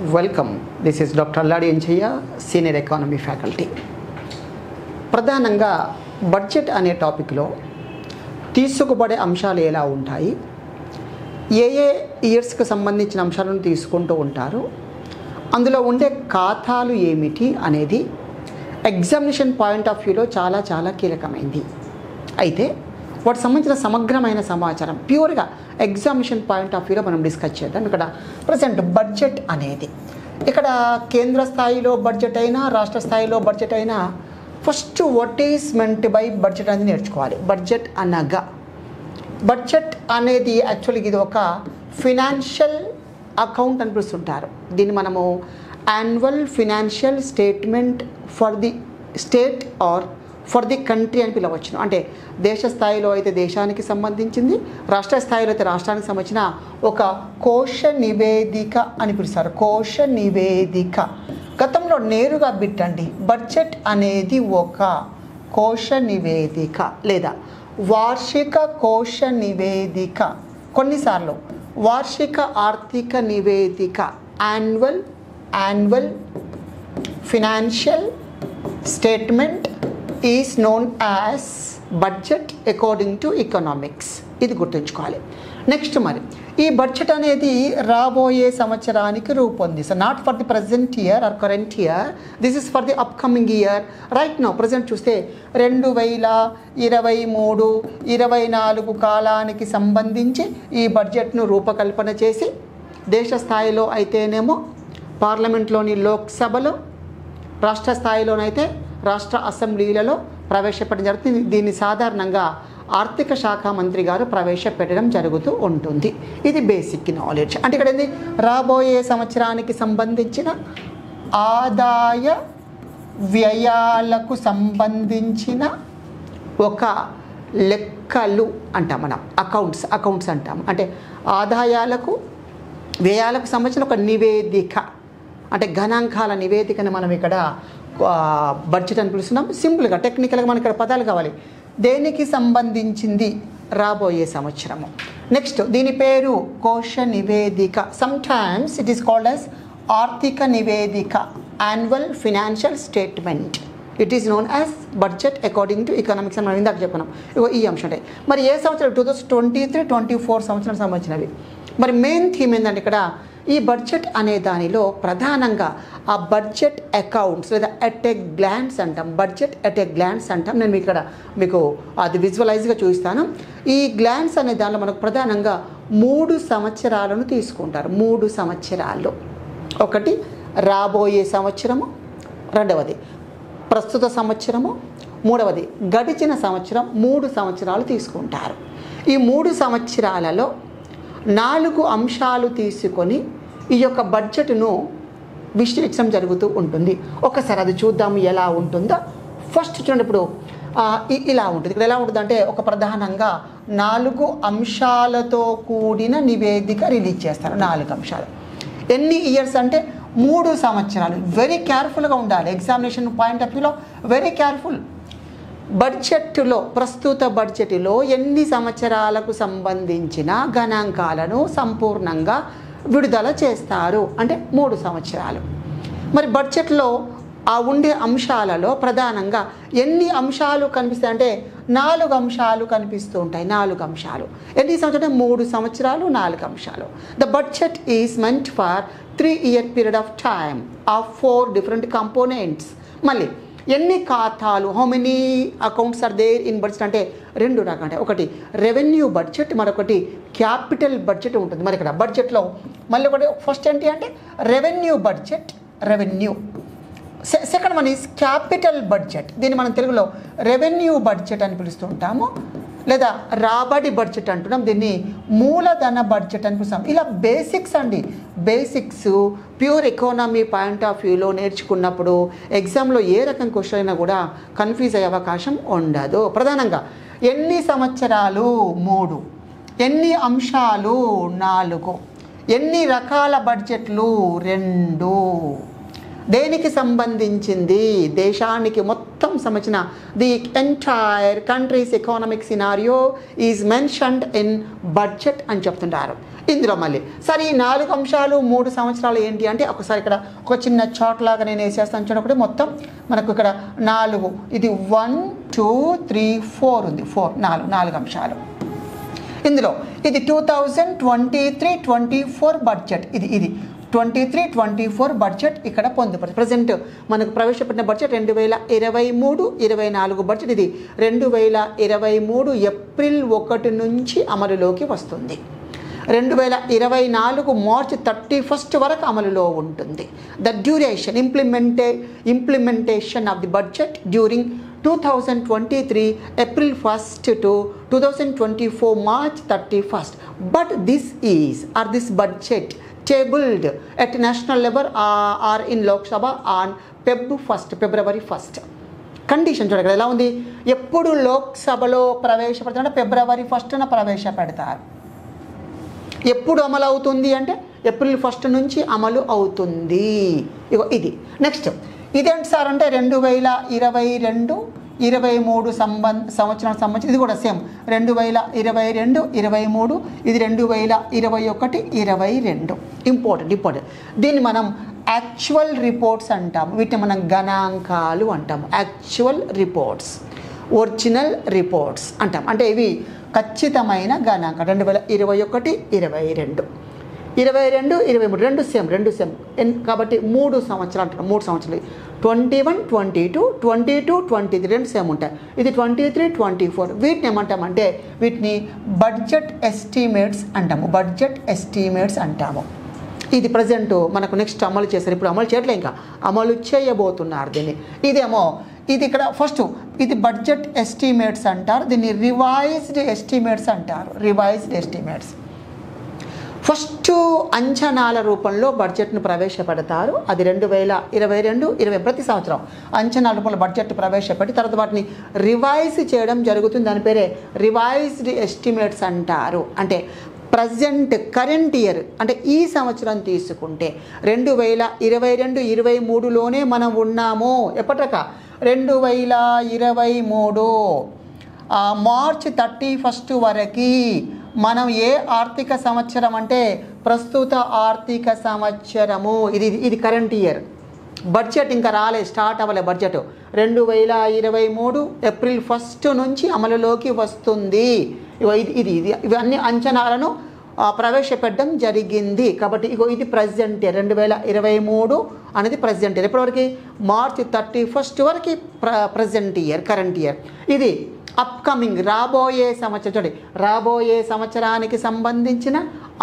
welcome this is doctor Alladi Enchaiah senior economy faculty ప్రధానంగా budget అనే టాపిక్లో తీసుకుబడే అంశాలు ఎలా ఉంటాయి ఏ ఏ ఇయర్స్కి సంబంధించిన అంశాలను తీసుకుంటూ ఉంటారు అందులో ఉండే ఖాతాలు ఏమిటి అనేది ఎగ్జామినేషన్ పాయింట్ ఆఫ్ వ్యూలో చాలా చాలా కీలకమైంది అయితే వాటికి సంబంధించిన సమగ్రమైన సమాచారం ప్యూర్గా ఎగ్జామినేషన్ పాయింట్ ఆఫ్ వ్యూలో మనం డిస్కస్ చేద్దాం ఇక్కడ ప్రజెంట్ బడ్జెట్ అనేది ఇక్కడ కేంద్ర స్థాయిలో బడ్జెట్ అయినా రాష్ట్ర స్థాయిలో బడ్జెట్ అయినా first what is meant by budget అనేది నేర్చుకోవాలి బడ్జెట్ అనగా బడ్జెట్ అనేది యాక్చువల్గా ఇది ఒక ఫినాన్షియల్ అకౌంట్ అని పిలుస్తుంటారు దీన్ని మనము annual financial statement for the state or for the country అని పిలవచ్చును అంటే దేశ స్థాయిలో అయితే దేశానికి సంబంధించింది రాష్ట్ర స్థాయిలో అయితే రాష్ట్రానికి సంబంధించిన ఒక కోశ నివేదిక అని పిలుస్తారు కోశ నివేదిక గతంలో నేరుగా బిట్టండి బడ్జెట్ అనేది ఒక కోశ నివేదిక లేదా వార్షిక కోశ నివేదిక కొన్నిసార్లు వార్షిక ఆర్థిక నివేదిక annual annual financial statement is known as budget according to economics ఇది గుర్తుంచుకోవాలి నెక్స్ట్ మరి ఈ బడ్జెట్ అనేది రాబోయే సంవత్సరానికి రూపొందిస్తారు not for the present year or current year this is for the upcoming year right no present చూస్తే రెండు వేల ఇరవై మూడు ఇరవై నాలుగు కాలానికి సంబంధించి ఈ బడ్జెట్ను రూపకల్పన చేసి దేశ స్థాయిలో అయితేనేమో పార్లమెంట్లోని లోక్సభలో రాష్ట్ర స్థాయిలోనైతే రాష్ట్ర అసెంబ్లీలలో ప్రవేశపెట్టడం జరుగుతుంది దీన్ని సాధారణంగా ఆర్థిక శాఖ మంత్రి గారు ప్రవేశపెట్టడం జరుగుతూ ఉంటుంది ఇది బేసిక్ నాలెడ్జ్ అంటే ఇక్కడ ఏంది రాబోయే సంవత్సరానికి సంబంధించిన ఆదాయ వ్యయాలకు సంబంధించిన ఒక లెక్కలు అంటాం మనం అకౌంట్స్ అకౌంట్స్ అంటాం అంటే ఆదాయాలకు వ్యయాలకు సంబంధించిన ఒక నివేదిక అంటే గణాంకాల నివేదికను మనం ఇక్కడ ఆ, బడ్జెట్ అని పిలుస్తున్నాం సింపుల్గా టెక్నికల్గా మనకి ఇక్కడ పదాలు కావాలి దేనికి సంబంధించింది రాబోయే సంవత్సరము నెక్స్ట్ దీని పేరు కోశ నివేదిక sometimes it is called as ఆర్థిక నివేదిక annual financial statement it is known as budget according to economics అని మనం ఇందాక చెప్పుకున్నాం ఇగో ఈ అంశం ఉంటాయి మరి ఏ సంవత్సరం two thousand twenty three twenty four సంవత్సరం సంబంధించినవి మరి మెయిన్ థీమ్ ఏంటంటే ఇక్కడ ఈ బడ్జెట్ అనే దానిలో ప్రధానంగా ఆ బడ్జెట్ అకౌంట్స్ లేదా ఎట్ ఎ గ్లాన్స్ అంటాం బడ్జెట్ ఎట్ ఎ గ్లాన్స్ అంటాం నేను మీకు ఇక్కడ మీకు అది విజువలైజ్గా చూపిస్తాను ఈ గ్లాన్స్ అనే దానిలో మనకు ప్రధానంగా మూడు సంవత్సరాలను తీసుకుంటారు మూడు సంవత్సరాలు ఒకటి రాబోయే సంవత్సరము రెండవది ప్రస్తుత సంవత్సరము మూడవది గడిచిన సంవత్సరం మూడు సంవత్సరాలు తీసుకుంటారు ఈ మూడు సంవత్సరాలలో నాలుగు అంశాలు తీసుకొని ఈ యొక్క బడ్జెట్ను విశ్లేషించడం జరుగుతూ ఉంటుంది ఒకసారి అది చూద్దాము ఎలా ఉంటుందో ఫస్ట్ చూడండి ఇప్పుడు ఆ, ఇ- ఇలా ఉంటుంది ఇక్కడ ఎలా ఉంటుంది అంటే ఒక ప్రధానంగా నాలుగు అంశాలతో కూడిన నివేదిక రిలీజ్ చేస్తారు నాలుగు అంశాలు ఎన్ని ఇయర్స్ అంటే మూడు సంవత్సరాలు వెరీ కేర్ఫుల్గా ఉండాలి ఎగ్జామినేషన్ పాయింట్ ఆఫ్ వ్యూలో వెరీ కేర్ఫుల్ బడ్జెట్లో ప్రస్తుత బడ్జెట్లో ఎన్ని సంవత్సరాలకు సంబంధించిన గణాంకాలను సంపూర్ణంగా విడుదల చేస్తారు అంటే మూడు సంవత్సరాలు మరి బడ్జెట్లో ఆ ఉండే అంశాలలో ప్రధానంగా ఎన్ని అంశాలు కనిపిస్తాయి అంటే నాలుగు అంశాలు కనిపిస్తూ ఉంటాయి నాలుగు అంశాలు ఎన్ని సంవత్సరాలు అంటే మూడు సంవత్సరాలు నాలుగు అంశాలు the budget is meant for three year period of time of four different components మళ్ళీ ఎన్ని ఖాతాలు how many accounts are there in budget అంటే రెండు రకాలు అంటే ఒకటి రెవెన్యూ బడ్జెట్ మరొకటి క్యాపిటల్ బడ్జెట్ ఉంటుంది మరి ఇక్కడ బడ్జెట్లో మళ్ళీ ఒకటి ఫస్ట్ ఏంటి అంటే revenue budget revenue second one is capital budget దీన్ని మనం తెలుగులో రెవెన్యూ బడ్జెట్ అని పిలుస్తుంటాము లేదా రాబడి బడ్జెట్ అంటున్నాం దీన్ని మూలధన బడ్జెట్ అని పిలుస్తాం ఇలా బేసిక్స్ అండి basics pure economy point of వ్యూలో నేర్చుకున్నప్పుడు ఎగ్జామ్లో ఏ రకం క్వశ్చన్ అయినా కూడా కన్ఫ్యూజ్ అయ్యే అవకాశం ఉండదు ప్రధానంగా ఎన్ని సంవత్సరాలు మూడు ఎన్ని అంశాలు నాలుగు ఎన్ని రకాల బడ్జెట్లు రెండు దేనికి సంబంధించింది దేశానికి మొత్తం సంబంధించిన the entire country's economic scenario is mentioned in budget అని చెప్తుంటారు ఇందులో మళ్ళీ సరే ఈ నాలుగు అంశాలు మూడు సంవత్సరాలు ఏంటి అంటే ఒకసారి ఇక్కడ ఒక చిన్న చాట్ లాగా నేను వేసేస్తాను చూడకుండా మొత్తం మనకు ఇక్కడ నాలుగు ఇది వన్ టూ త్రీ ఫోర్ ఉంది ఫోర్ నాలుగు నాలుగు అంశాలు ఇందులో ఇది two thousand twenty three twenty four budget ఇది ఇది twenty three twenty four budget ఇక్కడ పొందుపరచు ప్రజెంట్ మనకు ప్రవేశపెట్టిన బడ్జెట్ రెండు వేల ఇరవై మూడు ఇరవై నాలుగు బడ్జెట్ ఇది రెండు వేల ఇరవై మూడు ఏప్రిల్ ఒకటి నుంచి అమలులోకి వస్తుంది రెండు వేల ఇరవై నాలుగు మార్చ్ థర్టీ ఫస్ట్ వరకు అమలులో ఉంటుంది ద డ్యూరేషన్ ఇంప్లిమెంటే implementation of the budget during two thousand twenty three April first to two thousand twenty four March thirty first but this is or this budget tabled at national level or in Lok Sabha on Feb first February first condition చూడండి ఇక్కడ ఎలా ఉంది ఎప్పుడు లోక్సభలో ప్రవేశపెడతారంటే ఫిబ్రవరి ఫస్ట్న ప్రవేశపెడతారు ఎప్పుడు అమలు అవుతుంది అంటే ఏప్రిల్ ఫస్ట్ నుంచి అమలు అవుతుంది ఇగో ఇది నెక్స్ట్ ఇదేంటి సార్ అంటే రెండు వేల ఇరవై రెండు ఇరవై మూడు సంబంధ సంవత్సరం సంబంధించి ఇది కూడా సేమ్ రెండు వేల ఇరవై రెండు ఇరవై మూడు ఇది రెండు వేల ఇరవై ఒకటి ఇరవై రెండు ఇంపార్టెంట్ ఇంపార్టెంట్ దీన్ని మనం యాక్చువల్ రిపోర్ట్స్ అంటాము వీటిని మనం గణాంకాలు అంటాము యాక్చువల్ రిపోర్ట్స్ ఒరిజినల్ రిపోర్ట్స్ అంటాం అంటే ఇవి ఖచ్చితమైన గణాంకం రెండు వేల ఇరవై ఒకటి ఇరవై రెండు ఇరవై రెండు ఇరవై మూడు రెండు సేమ్ రెండు సేమ్ ఎన్ కాబట్టి మూడు సంవత్సరాలు అంటారు మూడు సంవత్సరాలు twenty one twenty two twenty two twenty three రెండు సేమ్ ఉంటాయి ఇది ట్వంటీ త్రీ ట్వంటీ ఫోర్ వీటిని ఏమంటామంటే వీటిని బడ్జెట్ ఎస్టిమేట్స్ అంటాము బడ్జెట్ ఎస్టిమేట్స్ అంటాము ఇది ప్రజెంట్ మనకు నెక్స్ట్ అమలు చేస్తారు ఇప్పుడు అమలు చేయట్లే ఇంకా అమలు చేయబోతున్నారు దీన్ని ఇదేమో ఇది ఇక్కడ ఫస్ట్ ఇది బడ్జెట్ ఎస్టిమేట్స్ అంటారు దీన్ని రివైజ్డ్ ఎస్టిమేట్స్ అంటారు రివైజ్డ్ ఎస్టిమేట్స్ ఫస్ట్ అంచనాల రూపంలో బడ్జెట్ను ప్రవేశపెడతారు అది రెండు వేల ఇరవై రెండు ఇరవై ప్రతి సంవత్సరం అంచనాల రూపంలో బడ్జెట్ ప్రవేశపెట్టి తర్వాత వాటిని రివైజ్ చేయడం జరుగుతుంది దాని పేరే రివైజ్డ్ ఎస్టిమేట్స్ అంటారు అంటే ప్రజెంట్ కరెంట్ ఇయర్ అంటే ఈ సంవత్సరం తీసుకుంటే రెండు వేల ఇరవై రెండు ఇరవై మూడులోనే మనం ఉన్నాము ఎప్పటిక రెండు వేల ఇరవై మూడు ఆ, మార్చ్ థర్టీ ఫస్ట్ వరకు మనం ఏ ఆర్థిక సంవత్సరం అంటే ప్రస్తుత ఆర్థిక సంవత్సరము ఇది ఇది కరెంట్ ఇయర్ బడ్జెట్ ఇంకా రాలే స్టార్ట్ అవ్వలే బడ్జెట్ రెండు వేల ఇరవై మూడు ఏప్రిల్ ఫస్ట్ నుంచి అమలులోకి వస్తుంది ఇగో ఇది ఇది ఇది ఇవన్నీ అంచనాలను ఆ, ప్రవేశపెట్టడం జరిగింది కాబట్టి ఇగో ఇది ప్రజెంట్ ఇయర్ రెండు వేల ఇరవై మూడు అనేది ప్రజెంట్ ఇయర్ ఇప్పటివరకు మార్చ్ థర్టీ ఫస్ట్ వరకు ప్ర ప్రజెంట్ ఇయర్ కరెంట్ ఇయర్ ఇది అప్కమింగ్ రాబోయే సంవత్సరం చూడండి రాబోయే సంవత్సరానికి సంబంధించిన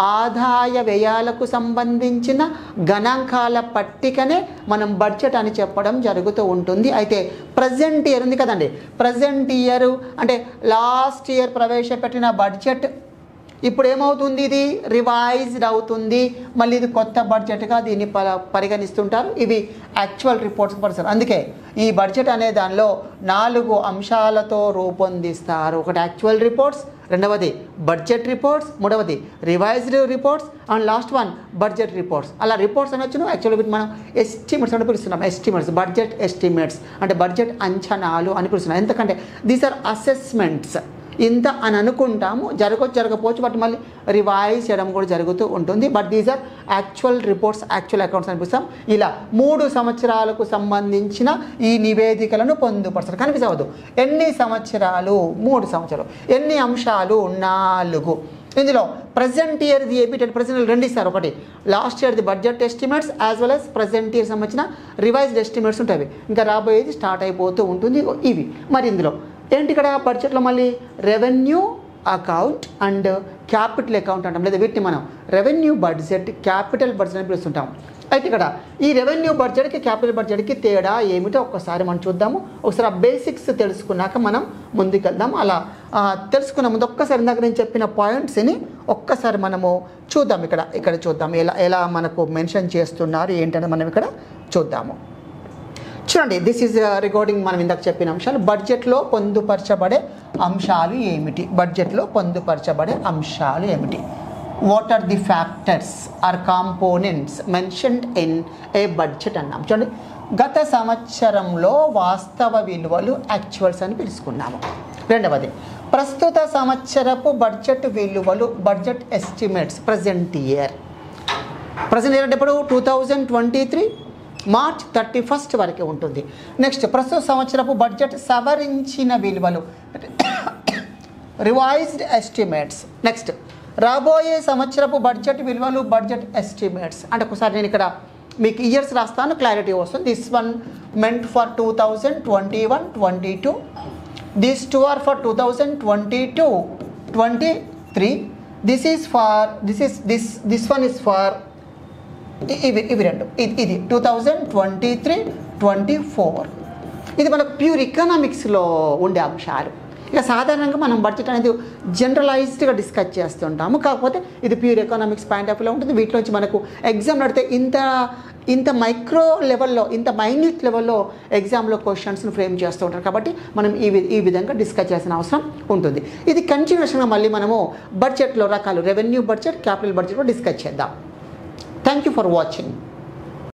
ఆదాయ వ్యయాలకు సంబంధించిన గణాంకాల పట్టికనే మనం బడ్జెట్ అని చెప్పడం జరుగుతూ ఉంటుంది అయితే ప్రజెంట్ ఇయర్ ఉంది కదండి ప్రజెంట్ ఇయర్ అంటే లాస్ట్ ఇయర్ ప్రవేశపెట్టిన బడ్జెట్ ఇప్పుడు ఏమవుతుంది ఇది రివైజ్డ్ అవుతుంది మళ్ళీ ఇది కొత్త బడ్జెట్గా దీన్ని ప పరిగణిస్తుంటారు ఇవి యాక్చువల్ రిపోర్ట్స్ పడుతుంది అందుకే ఈ బడ్జెట్ అనే దానిలో నాలుగు అంశాలతో రూపొందిస్తారు ఒకటి యాక్చువల్ రిపోర్ట్స్ రెండవది బడ్జెట్ రిపోర్ట్స్ మూడవది revised reports and last one budget reports అలా రిపోర్ట్స్ అని వచ్చిన యాక్చువల్గా వీటిని మనం ఎస్టిమేట్స్ అని పిలుస్తున్నాం ఎస్టిమేట్స్ బడ్జెట్ ఎస్టిమేట్స్ అంటే బడ్జెట్ అంచనాలు అని పిలుస్తున్నాం ఎందుకంటే దీస్ ఆర్ అసెస్మెంట్స్ ఇంత అని అనుకుంటాము జరగవచ్చు జరగకపోవచ్చు బట్ మళ్ళీ రివైజ్ చేయడం కూడా జరుగుతూ ఉంటుంది but these are actual reports actual accounts అనిపిస్తాం ఇలా మూడు సంవత్సరాలకు సంబంధించిన ఈ నివేదికలను పొందుపరుస్తారు కనిపిసవద్దు ఎన్ని సంవత్సరాలు మూడు సంవత్సరాలు ఎన్ని అంశాలు నాలుగు ఇందులో ప్రజెంట్ ఇయర్ది ఏబిటెడ్ ప్రజెంట్ రెండు ఇస్తారు ఒకటి లాస్ట్ ఇయర్ది budget estimates as well as present year సంబంధించిన రివైజ్డ్ ఎస్టిమేట్స్ ఉంటాయి ఇంకా రాబోయేది స్టార్ట్ అయిపోతూ ఉంటుంది ఇవి మరి ఇందులో ఏంటి ఇక్కడ బడ్జెట్లో మళ్ళీ revenue account and capital account అంటాం లేదా వీటిని మనం రెవెన్యూ బడ్జెట్ క్యాపిటల్ బడ్జెట్ అని పిలుస్తుంటాం అయితే ఇక్కడ ఈ రెవెన్యూ బడ్జెట్కి క్యాపిటల్ బడ్జెట్కి తేడా ఏమిటో ఒక్కసారి మనం చూద్దాము ఒకసారి ఆ బేసిక్స్ తెలుసుకున్నాక మనం ముందుకెళ్దాం అలా ఆ, తెలుసుకున్న ముందు ఒక్కసారి ఇందాక నేను చెప్పిన పాయింట్స్ని ఒక్కసారి మనము చూద్దాం ఇక్కడ ఇక్కడ చూద్దాం ఎలా ఎలా మనకు మెన్షన్ చేస్తున్నారు ఏంటని మనం ఇక్కడ చూద్దాము చూడండి దిస్ ఈజ్ రికార్డింగ్ మనం ఇందాక చెప్పిన అంశాలు బడ్జెట్లో పొందుపరచబడే అంశాలు ఏమిటి బడ్జెట్లో పొందుపరచబడే అంశాలు ఏమిటి what are the factors or components mentioned in a budget అన్నాం చూడండి గత సంవత్సరంలో వాస్తవ విలువలు యాక్చువల్స్ అని పిలుచుకున్నాము రెండవది ప్రస్తుత సంవత్సరపు బడ్జెట్ విలువలు budget estimates present year present year అంటే ఇప్పుడు two thousand twenty three March thirty first వరకే ఉంటుంది నెక్స్ట్ ప్రస్తుత సంవత్సరపు బడ్జెట్ సవరించిన విలువలు రివైజ్డ్ ఎస్టిమేట్స్ నెక్స్ట్ రాబోయే సంవత్సరపు బడ్జెట్ విలువలు బడ్జెట్ ఎస్టిమేట్స్ అంటే ఒకసారి నేను ఇక్కడ మీకు ఇయర్స్ రాస్తాను క్లారిటీ వస్తుంది this one meant for two thousand twenty one twenty two this two or for two thousand twenty two twenty three this is for this is this this one is for ఇ- ఇవి ఇవి రెండు ఇది ఇది two thousand twenty three twenty four ఇది మనకు pure ఎకనామిక్స్లో ఉండే అంశాలు ఇక సాధారణంగా మనం బడ్జెట్ అనేది జనరలైజ్డ్గా డిస్కస్ చేస్తుంటాము కాకపోతే ఇది ప్యూర్ ఎకనామిక్స్ పాయింట్ ఆఫ్ వ్యూలో ఉంటుంది వీటిలోంచి మనకు ఎగ్జామ్ నడితే ఇంత ఇంత మైక్రో లెవెల్లో ఇంత మైన్యూట్ లెవెల్లో ఎగ్జామ్లో క్వశ్చన్స్ని ఫ్రేమ్ చేస్తూ ఉంటారు కాబట్టి మనం ఈ వి- ఈ విధంగా డిస్కస్ చేయాల్సిన అవసరం ఉంటుంది ఇది కంటిన్యూషన్గా మళ్ళీ మనము బడ్జెట్లో రకాలు రెవెన్యూ బడ్జెట్ క్యాపిటల్ బడ్జెట్లో డిస్కస్ చేద్దాం థ్యాంక్ యూ ఫర్ వాచింగ్